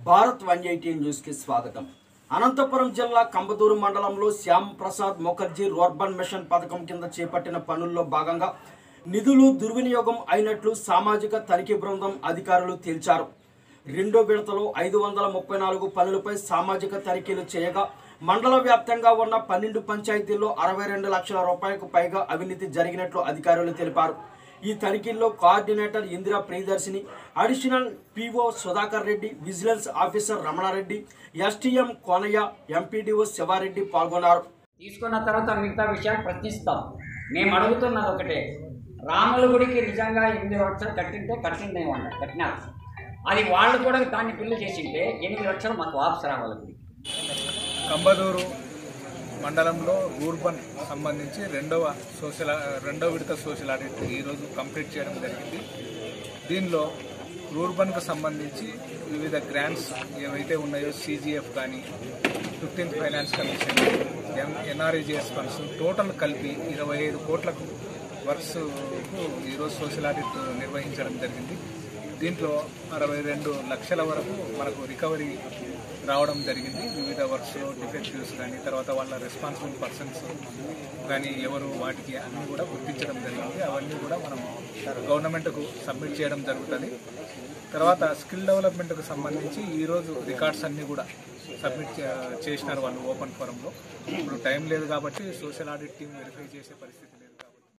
Bharat one eighty న్యూస్కి స్వాగతం అనంతపురం జిల్లా కంబదూరు మండలంలో శ్యామ్ ప్రసాద్ ముఖర్జీ రూర్బన్ మిషన్ పథకం కింద చేపట్టిన పనుల్లో భాగంగా నిధులు దుర్వినియోగం అయినట్లు సామాజిక తనిఖీ బృందం అధికారులు తేల్చారు రెండో విడతలో ఐదు వందల ముప్పై నాలుగు పనులపై సామాజిక తనిఖీలు చేయగా మండల వ్యాప్తంగా ఉన్న పన్నెండు పంచాయతీల్లో అరవై రెండు లక్షల రూపాయలకు పైగా అవినీతి జరిగినట్లు అధికారులు తెలిపారు ఈ తనిఖీల్లో coordinator Indira Priyadarshini additional PO Sudhakar Reddy vigilance officer Ramana Reddy STM Konaiah MPDO Siva Reddy పాల్గొన్నారు తీసుకున్న తర్వాత మిగతా విషయాలు ప్రశ్నిస్తాం మేము అడుగుతున్నది ఒకటే రాముల గుడికి నిజంగా ఎనిమిది లక్షలు కట్టింటే కట్టిందేమన్నా కట్టినారు అది వాళ్ళు కూడా దాన్ని బిల్లు చేసింటే ఎనిమిది లక్షలు మాకు వాపసు రావాలి గుడికి కంబదూరు మండలంలో రూర్బన్ సంబంధించి రెండవ సోషల్ రెండవ విడత సోషల్ ఆడిట్ ఈరోజు కంప్లీట్ చేయడం జరిగింది దీనిలో రూర్బన్కు సంబంధించి వివిధ గ్రాంట్స్ ఏవైతే ఉన్నాయో సీజీఎఫ్ కానీ fifteenth finance commission N NREGS funds total కలిపి ఇరవై ఐదు కోట్లకు వర్క్స్కు ఈరోజు సోషల్ ఆడిట్ నిర్వహించడం జరిగింది దీంట్లో అరవై రెండు లక్షల వరకు మనకు రికవరీ రావడం జరిగింది వివిధ వర్క్స్లో డిఫెక్టివ్స్ కానీ తర్వాత వాళ్ళ రెస్పాన్సిబుల్ పర్సన్స్ కానీ ఎవరు వాటికి అన్నీ కూడా గుర్తించడం జరిగింది అవన్నీ కూడా మనం గవర్నమెంట్కు సబ్మిట్ చేయడం జరుగుతుంది తర్వాత స్కిల్ డెవలప్మెంట్కు సంబంధించి ఈరోజు రికార్డ్స్ అన్నీ కూడా సబ్మిట్ చే- చేసినారు వాళ్ళు ఓపెన్ ఫోరంలో ఇప్పుడు టైం లేదు కాబట్టి సోషల్ ఆడిట్ టీం వెరిఫై చేసే పరిస్థితి